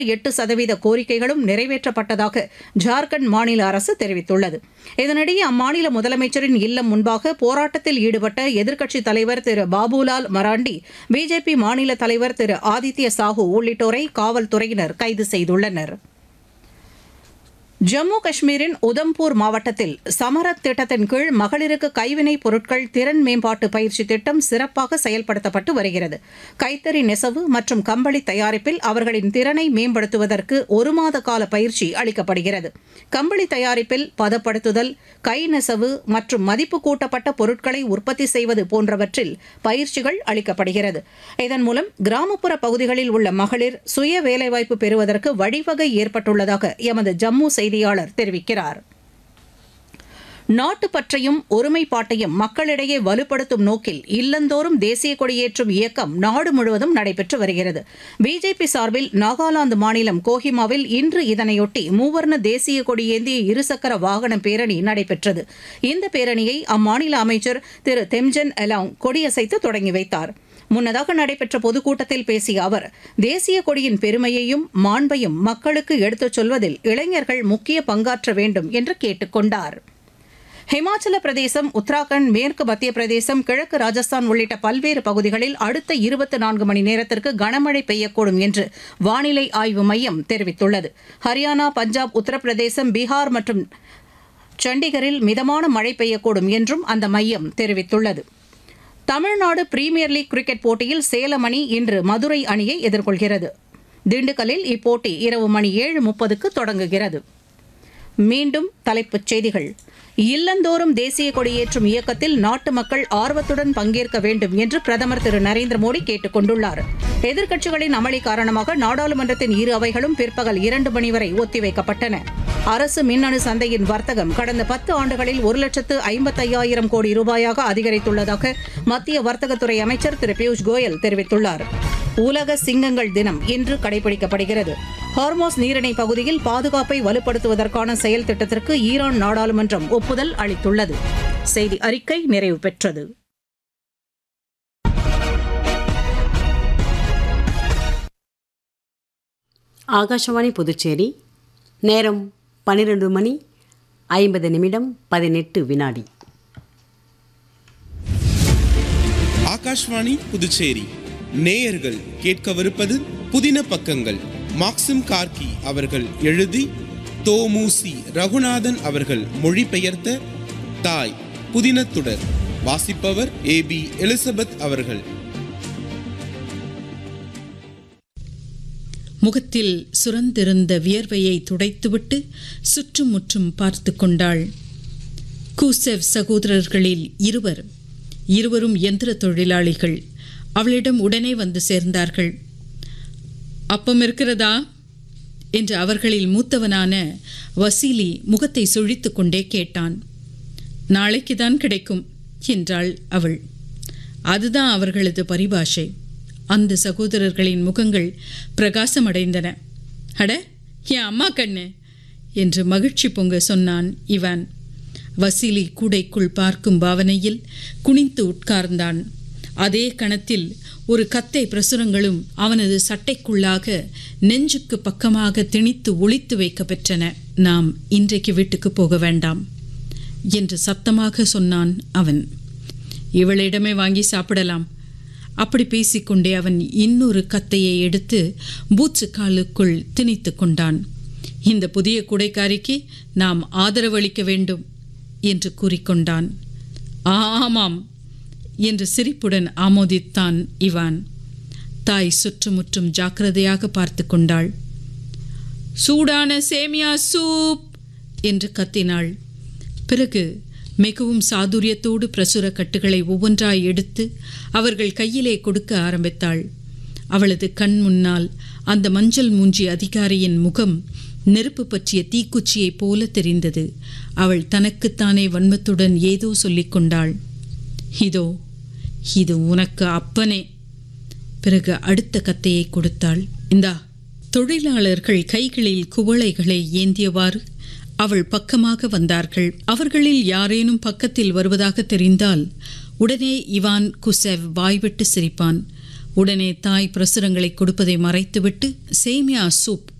எட்டு சதவீத கோரிக்கைகளும் நிறைவேற்றப்பட்டதாக ஜார்க்கண்ட் மாநில அரசு தெரிவித்துள்ளது இதனிடையே அம்மாநில முதலமைச்சரின் இல்லம் முன்பாக போராட்டத்தில் ஈடுபட்ட எதிர்க்கட்சித் தலைவர் திரு பாபுலால் மராண்டி பிஜேபி மாநில தலைவர் திரு ஆதித்ய சாஹூ உள்ளிட்டோரை காவல்துறையினர் கைது செய்துள்ளனர் ஜம்மு காஷ்மீரின் உதம்பூர் மாவட்டத்தில் சமரத் திட்டத்தின் கீழ் மகளிருக்கு கைவினைப் பொருட்கள் திறன் மேம்பாட்டு பயிற்சி திட்டம் சிறப்பாக செயல்படுத்தப்பட்டு வருகிறது கைத்தறி நெசவு மற்றும் கம்பளி தயாரிப்பில் அவர்களின் திறனை மேம்படுத்துவதற்கு ஒரு மாத கால பயிற்சி அளிக்கப்படுகிறது கம்பளி தயாரிப்பில் பதப்படுத்துதல் கை நெசவு மற்றும் மதிப்பு கூட்டப்பட்ட பொருட்களை உற்பத்தி செய்வது போன்றவற்றில் பயிற்சிகள் அளிக்கப்படுகிறது இதன் மூலம் கிராமப்புற பகுதிகளில் உள்ள மகளிர் சுய வேலைவாய்ப்பு பெறுவதற்கு வழிவகை ஏற்பட்டுள்ளதாக எமது ஜம்மு செய்தியாளர் தெரிவிக்கிறார் நாட்டுப்பற்றையும் ஒருமைப்பாட்டையும் மக்களிடையே வலுப்படுத்தும் நோக்கில் இல்லந்தோறும் தேசிய கொடியேற்றும் இயக்கம் நாடு முழுவதும் நடைபெற்று வருகிறது பிஜேபி சார்பில் நாகாலாந்து மாநிலம் கோஹிமாவில் இன்று இதனையொட்டி மூவர்ண தேசிய கொடியேந்திய இருசக்கர வாகன பேரணி நடைபெற்றது இந்த பேரணியை அம்மாநில அமைச்சர் திரு தெம்ஜன் எலாங் கொடியசைத்து தொடங்கி வைத்தார் முன்னதாக நடைபெற்ற பொதுக்கூட்டத்தில் பேசிய அவர் தேசிய கொடியின் பெருமையையும் மாண்பையும் மக்களுக்கு எடுத்துச் சொல்வதில் இளைஞர்கள் முக்கிய பங்காற்ற வேண்டும் என்று கேட்டுக் கொண்டார் ஹிமாச்சல பிரதேசம் உத்தராகண்ட் மேற்கு மத்திய பிரதேசம் கிழக்கு ராஜஸ்தான் உள்ளிட்ட பல்வேறு பகுதிகளில் அடுத்த இருபத்தி நான்கு மணி நேரத்திற்கு கனமழை பெய்யக்கூடும் என்று வானிலை ஆய்வு மையம் தெரிவித்துள்ளது ஹரியானா பஞ்சாப் உத்தரப்பிரதேசம் பீகார் மற்றும் சண்டிகரில் மிதமான மழை பெய்யக்கூடும் என்றும் அந்த மையம் தெரிவித்துள்ளது தமிழ்நாடு பிரீமியர் லீக் கிரிக்கெட் போட்டியில் சேலம் அணி இன்று மதுரை அணியை எதிர்கொள்கிறது திண்டுக்கல்லில் இப்போட்டி இரவு மணி ஏழு முப்பதுக்கு தொடங்குகிறது மீண்டும் தலைப்புச் செய்திகள் இல்லந்தோறும் தேசிய கொடியேற்றும் இயக்கத்தில் நாட்டு மக்கள் ஆர்வத்துடன் பங்கேற்க வேண்டும் என்று பிரதமர் திரு நரேந்திர மோடி கேட்டுக் கொண்டுள்ளார் எதிர்க்கட்சிகளின் அமளி காரணமாக நாடாளுமன்றத்தின் இரு அவைகளும் பிற்பகல் இரண்டு மணி வரை ஒத்திவைக்கப்பட்டன அரசு மின்னணு சந்தையின் வர்த்தகம் கடந்த பத்து ஆண்டுகளில் ஒரு லட்சத்து ஐம்பத்தையாயிரம் கோடி ரூபாயாக அதிகரித்துள்ளதாக மத்திய வர்த்தகத்துறை அமைச்சர் திரு பியூஷ் கோயல் தெரிவித்துள்ளார் உலக சிங்கங்கள் தினம் இன்று கடைபிடிக்கப்படுகிறது ஹார்மோஸ் நீரிணை பகுதியில் பாதுகாப்பை வலுப்படுத்துவதற்கான செயல் திட்டத்திற்கு ஈரான் நாடாளுமன்றம் ஒப்புதல் அளித்துள்ளது செய்தி அறிக்கை நிறைவு பெற்றது ஆகாஷவாணி புதுச்சேரி நேரம் பன்னிரண்டு மணி ஐம்பது நிமிடம் பதினெட்டு வினாடி ஆகாஷ்வாணி புதுச்சேரி நேயர்கள் கேட்கவிருப்பது புதின பக்கங்கள் மாக்சிம் கார்கி அவர்கள் எழுதி தோமுசி ரகுநாதன் அவர்கள் மொழிபெயர்த்த தாய் புதினத்துடர் வாசிப்பவர் ஏ பி எலிசபெத் அவர்கள் முகத்தில் சுரந்திருந்த வியர்வையை துடைத்துவிட்டு சுற்றும் முற்றும் பார்த்து கொண்டாள் கூசெவ் சகோதரர்களில் இருவர் இருவரும் எந்திர தொழிலாளிகள் அவளிடம் உடனே வந்து சேர்ந்தார்கள் அப்பம் இருக்கிறதா என்று அவர்களில் மூத்தவனான வசீலி முகத்தை சுழித்துக் கொண்டே கேட்டான் நாளைக்கு தான் கிடைக்கும் என்றாள் அவள் அதுதான் அவர்களது பரிபாஷை அந்த சகோதரர்களின் முகங்கள் பிரகாசமடைந்தன அட என் அம்மா கண்ணு என்று மகிழ்ச்சி பொங்க சொன்னான் இவான் வசீலி கூடைக்குள் பார்க்கும் பாவனையில் குனிந்து உட்கார்ந்தான் அதே கணத்தில் ஒரு கத்தை பிரசுரங்களும் அவனது சட்டைக்குள்ளாக நெஞ்சுக்கு பக்கமாக திணித்து ஒளித்து வைக்க பெற்றன நாம் இன்றைக்கு வீட்டுக்கு போக வேண்டாம் என்று சத்தமாக சொன்னான் அவன் இவளிடமே வாங்கி சாப்பிடலாம் அப்படி பேசிக்கொண்டே அவன் இன்னொரு கத்தையை எடுத்து பூச்சு காலுக்குள் திணித்து கொண்டான் இந்த புதிய குடைக்காரிக்கு நாம் ஆதரவளிக்க வேண்டும் என்று கூறிக்கொண்டான் ஆமாம் என்று சிரிப்புடன் ஆமோதித்தான் இவான் தாய் சுற்றுமுற்றும் ஜாக்கிரதையாக பார்த்து கொண்டாள் சூடான சேமியா சூப் என்று கத்தினாள் பிறகு மிகவும் சாதுரியத்தோடு பிரசுர கட்டுகளை ஒவ்வொன்றாய் எடுத்து அவர்கள் கையிலே கொடுக்க ஆரம்பித்தாள் அவளது கண் முன்னால் அந்த மஞ்சள் மூஞ்சி அதிகாரியின் முகம் நெருப்பு பற்றிய தீக்குச்சியைப் போல தெரிந்தது அவள் தனக்குத்தானே வன்மத்துடன் ஏதோ சொல்லிக் கொண்டாள் இதோ இது உனக்கு அப்பனே பிறகு அடுத்த கத்தையை கொடுத்தாள் இந்தா தொழிலாளர்கள் கைகளில் குவளைகளை ஏந்தியவாறு அவள் பக்கமாக வந்தார்கள் அவர்களில் யாரேனும் பக்கத்தில் வருவதாக தெரிந்தால் உடனே இவான் குசெவ் வாய்விட்டு சிரிப்பான் உடனே தாய் பிரசுரங்களை கொடுப்பதை மறைத்துவிட்டு சேமியா சூப்